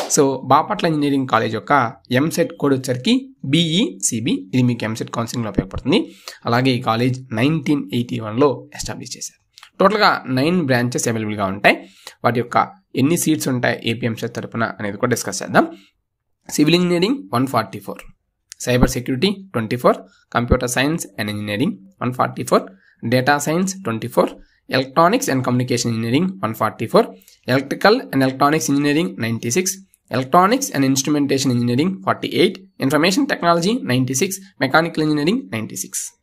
so Bapatla engineering college యొక్క EAMCET code వచ్చరికి బీఈసిబి ఇది మీకు ఎంసెట్ కౌన్సిలింగ్లో ఉపయోగపడుతుంది అలాగే ఈ కాలేజ్ నైన్టీన్ ఎయిటీ వన్లో ఎస్టాబ్లిష్ చేశారు టోటల్గా నైన్ బ్రాంచెస్ అవైలబుల్గా ఉంటాయి వాటి యొక్క ఎన్ని సీట్స్ ఉంటాయి ఏపీ ఎంసెట్ తరపున అనేది కూడా డిస్కస్ చేద్దాం civil engineering one forty four cyber security twenty four computer science and engineering one forty four data science twenty four electronics and communication engineering one forty four electrical and electronics engineering ninety six electronics and instrumentation engineering forty eight information technology ninety six mechanical engineering ninety six